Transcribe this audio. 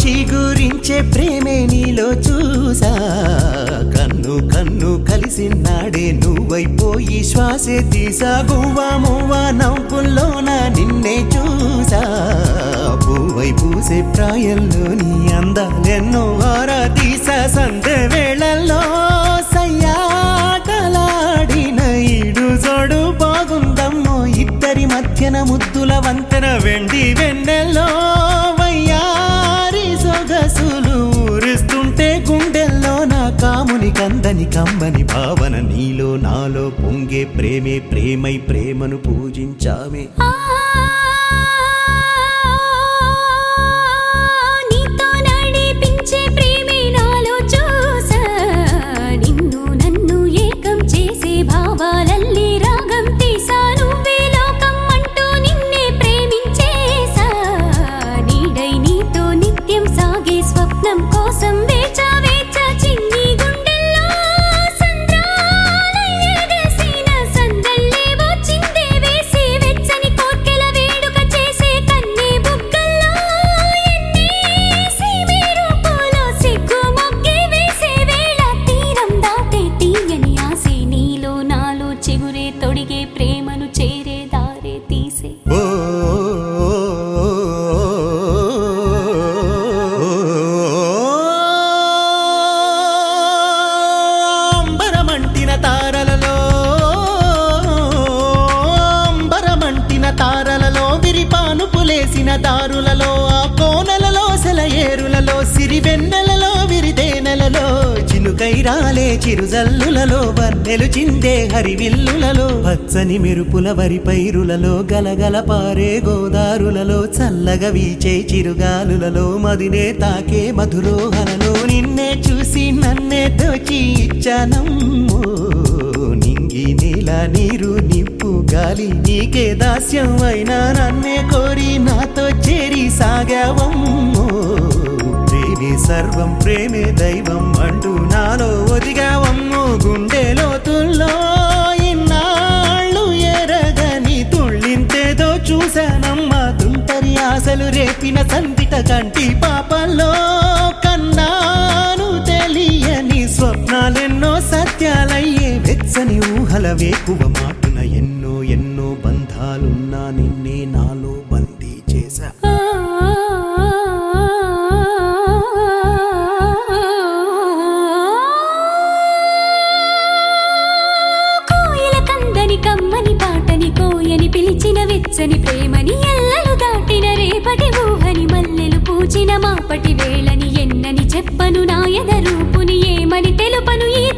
చిగురించే ప్రేమే నీలో చూసా కన్ను కన్ను కలిసినాడే నువ్వైపోయి శ్వాసే తీసా గువ్వా మువ్వా నవ్వుల్లోన నిన్నే చూసా పువ్వై పూసే ప్రాయంలోని అందాలెన్నో ఆరా తీసా సంధ్య వేళల్లో సయ్యాటలాడిన ఈడు జోడు బాగుందమ్మో ఇద్దరి మధ్యన ముద్దుల వంతెన వెండి వెన్నెల్లో వయ్యారి సొగసులు ఊరిస్తుంటే గుండెల్లో నా కాముని కందని కమ్మని భావన నీలో నాలో పొంగే ప్రేమే ప్రేమై ప్రేమను పూజించామే ఆ నీతో నడిపించే ప్రేమే నాలో చూసా నిన్ను నన్ను ఏకం చేసే భావాలల్లి రాగం తీసా నువ్వే లోకం అంటూ నిన్నే ప్రేమించేసా నీడై నీతో నిత్యం సాగే స్వప్నం కోసం వేచా వేచా చిన్ని గుండెల్లో సంద్రాలై ఎగసిన సందల్లేవో చిందే వేసి వెచ్చని కోర్కెల వేడుక చేసే కన్నీ బుగ్గల్లో ఎన్నేసి మెరుపులో సిగ్గు మొగ్గే వేసే వేళ తీరం దాటే తీయని ఆసే నీలో నాలో చిగురే తొడిగే ప్రేమను చేరే దారే తీసే ఓ అంబరమంటిన తారలలో అంబరమంటిన తారలలో విరిపాను పులేసిన దారులలో ఆ కోనలలో సెలయేరులలో సిరివెన్నెలలో విరిదేనెలలో చినుకై రాలే చిరుజల్లులలో వన్నెలు చిందే హరివిల్లులలో పచ్చని మెరుపుల వరి పైరులలో గలగల పారే గోదారులలో చల్లగా వీచే చిరుగాలులలో మదినే తాకే మధురోహనలో నిన్నే చూసి నన్నే దోచి ఇచ్చానమ్మో నింగి నీల నీరు నిప్పు గాలి నీకే దాస్యం అయినా నన్నే కోరి నాతో చేరి సాగావమ్మో ప్రేమే సర్వం ప్రేమే దైవం అంటూ నాలో ఒదిగావమ్మో గుండె లోతుల్లో ఇన్నాళ్ళు ఎరగని తుళ్ళింతేదో చూశానమ్మా తుంటరి ఆశలు రేపిన సందిట కంటి పాపల్లో కన్నాను తెలియని స్వప్నాలెన్నో సత్యాలయ్యే వెచ్చని ఊహల వేకువ మాటున ఎన్నో ఎన్నో బంధాలున్నా నిన్నే నాలో బందీ చేశా కోయిల కందని కమ్మని పాటని కోయని పిలిచిన వెచ్చని ప్రేమని ఎల్లలు దాటిన రేపటి ఊహని మల్లెలు పూచిన మాపటి వేళని ఎన్నని చెప్పను నాయన రూపుని ఏమని తెలుపను ఈ